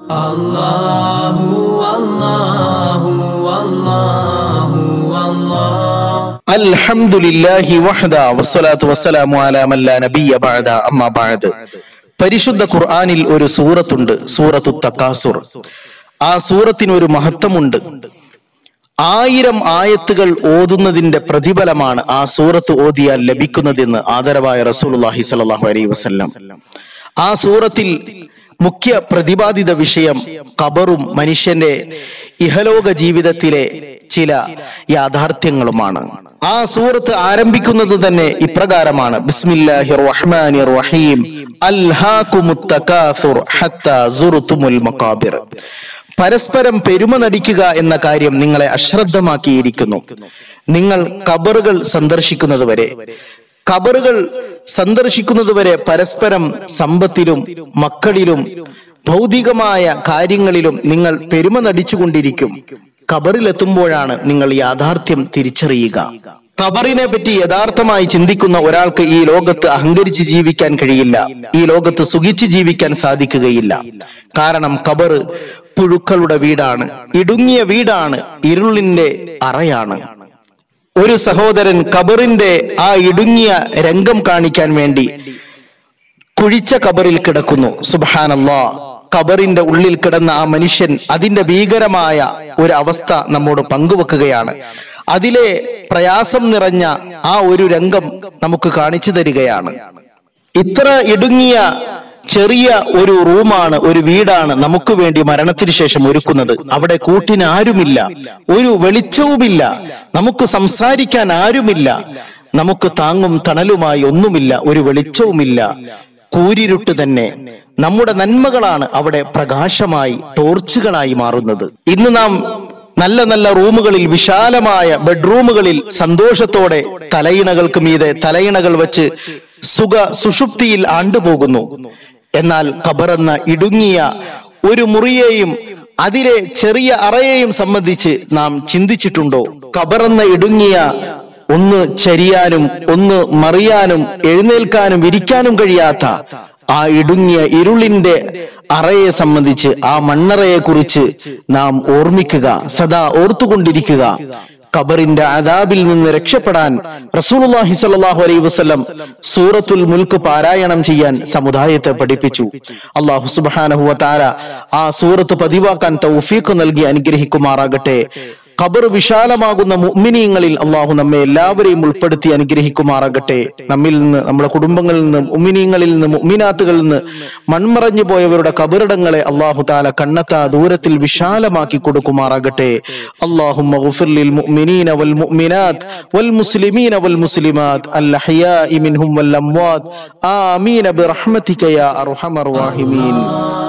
الله والله والله والله അൽഹംദുലില്ലാഹി വഹദ വസ്സലാത്തു വസ്സലാമു അലാ മൻ ലാ നബിയ ബഅദ അമ്മാ ബഅദ് പരിശുദ്ധ ഖുർആനിൽ ഒരു സൂറത്തുണ്ട് സൂറത്തു തക്കാസുർ ആ സൂറത്തിന് ഒരു മഹത്വമുണ്ട് ആയിരം ആയത്തുകൾ ഓതുന്നതിന്റെ പ്രതിഫലമാണ് ആ സൂറത്ത് ഓതിയാൽ ലഭിക്കുന്നതെന്ന് ആദരവായ റസൂലുള്ളാഹി സ്വല്ലല്ലാഹു അലൈഹി വസല്ലം ആ സൂറത്തിൽ മുഖ്യ പ്രതിപാദിത വിഷയം ഖബറും മനുഷ്യന്റെ ഇഹലോക ജീവിതത്തിലെ ചില യാഥാർത്ഥ്യങ്ങളുമാണ് ആ സൂറത്ത് ആരംഭിക്കുന്നത് തന്നെ ഇപ്രകാരമാണ് ബിസ്മില്ലാഹിർ റഹ്മാനിർ റഹീം അൽഹാകുമുത് തകാസുർ ഹത്താ സുർതുമുൽ മഖാബിർ പരസ്പരം പെരുമ നടിക്കുക എന്ന കാര്യം നിങ്ങളെ അശ്രദ്ധമാക്കിയിരിക്കുന്നു നിങ്ങൾ കബറുകൾ സന്ദർശിക്കുന്നത് വരെ കബറുകൾ സന്ദർശിക്കുന്നത് വരെ പരസ്പരം സമ്പത്തിലും മക്കളിലും ഭൗതികമായ കാര്യങ്ങളിലും നിങ്ങൾ പെരുമ നടിച്ചുകൊണ്ടിരിക്കും കബറിലെത്തുമ്പോഴാണ് നിങ്ങൾ യാഥാർത്ഥ്യം തിരിച്ചറിയുക ഖബറിനെ പറ്റി യഥാർത്ഥമായി ചിന്തിക്കുന്ന ഒരാൾക്ക് ഈ ലോകത്ത് അഹങ്കരിച്ച് ജീവിക്കാൻ കഴിയില്ല ഈ ലോകത്ത് സുഖിച്ച് ജീവിക്കാൻ സാധിക്കുകയില്ല കാരണം ഖബർ പുഴുക്കളുടെ വീടാണ് ഇടുങ്ങിയ വീടാണ് ഇരുളിന്റെ അറയാണ് ഒരു സഹോദരൻ ഖബറിന്റെ ആ ഇടുങ്ങിയ രംഗം കാണിക്കാൻ വേണ്ടി കുഴിച്ച കബറിൽ കിടക്കുന്നു സുബാനല്ലാ കബറിന്റെ ഉള്ളിൽ കിടന്ന ആ മനുഷ്യൻ അതിന്റെ ഭീകരമായ ഒരു അവസ്ഥ നമ്മോട് പങ്കുവെക്കുകയാണ് അതിലെ പ്രയാസം നിറഞ്ഞ ആ ഒരു രംഗം നമുക്ക് കാണിച്ചു തരികയാണ് ഇത്ര ഇടുങ്ങിയ ചെറിയ ഒരു റൂമാണ് ഒരു വീടാണ് നമുക്ക് വേണ്ടി മരണത്തിന് ശേഷം ഒരുക്കുന്നത് അവിടെ കൂട്ടിന് ആരുമില്ല ഒരു വെളിച്ചവുമില്ല നമുക്ക് സംസാരിക്കാൻ ആരുമില്ല നമുക്ക് താങ്ങും തണലുമായി ഒന്നുമില്ല ഒരു വെളിച്ചവുമില്ല കൂരിരുട്ട് തന്നെ നമ്മുടെ നന്മകളാണ് അവിടെ പ്രകാശമായി ടോർച്ചുകളായി മാറുന്നത് ഇന്ന് നാം നല്ല നല്ല റൂമുകളിൽ വിശാലമായ ബെഡ്റൂമുകളിൽ സന്തോഷത്തോടെ തലയിണകൾക്ക് മീതെ തലയിണകൾ വെച്ച് സുഖ സുഷുപ്തിയിൽ ആണ്ടുപോകുന്നു എന്നാൽ ഖബറെന്ന ഇടുങ്ങിയ ഒരു മുറിയെയും അതിലെ ചെറിയ അറയെയും സംബന്ധിച്ച് നാം ചിന്തിച്ചിട്ടുണ്ടോ ഖബറെന്ന ഇടുങ്ങിയ ഒന്ന് ചരിയാനും ഒന്ന് മറിയാനും എഴുന്നേൽക്കാനും ഇരിക്കാനും കഴിയാത്ത ആ ഇടുങ്ങിയ ഇരുളിന്റെ അറയെ സംബന്ധിച്ച് ആ മണ്ണറയെ കുറിച്ച് നാം ഓർമ്മിക്കുക സദാ ഓർത്തുകൊണ്ടിരിക്കുക ഖബറിന്റെ അദാബിൽ നിന്ന് രക്ഷപ്പെടാൻ റസൂലുള്ളാഹി സ്വല്ലല്ലാഹു അലൈഹി വസല്ലം സൂറത്തുൽ മുൽക്ക് പാരായണം ചെയ്യാൻ സമുദായത്തെ പഠിപ്പിച്ചു അള്ളാഹു സുബ്ഹാനഹു വ തആല ആ സൂറത്ത് പതിവാക്കാൻ തൗഫീഖ് നൽകി അനുഗ്രഹിക്കുമാറാകട്ടെ ഖബർ വിശാലമാകുന്ന മുഅ്മിനീങ്ങളിൽ അള്ളാഹു നമ്മെ എല്ലാവരെയും ഉൾപ്പെടുത്തി അനുഗ്രഹിക്കുമാറാകട്ടെ നമ്മിൽ നിന്ന് നമ്മുടെ കുടുംബങ്ങളിൽ നിന്ന് മുഅ്മിനീങ്ങളിൽ നിന്ന് മുഅ്മിനാത്തുകളിൽ നിന്ന് മൺമറഞ്ഞു പോയവരുടെ കബറിടങ്ങളെ അള്ളാഹു താല കണ്ണത്താ ദൂരത്തിൽ വിശാലമാക്കി കൊടുക്കുമാറാകട്ടെ അള്ളാഹുമ്മ ഗുഫിർ ലിൽ മുഅ്മിനീന വൽ മുഅ്മിനാത്ത് വൽ മുസ്ലിമീന വൽ മുസ്ലിമാത്ത് അൽ അഹ്യാഇ മിൻഹും വൽ അംവാത്ത് ആമീൻ ബിറഹ്മതിക യാ അർഹമർ റഹീമീൻ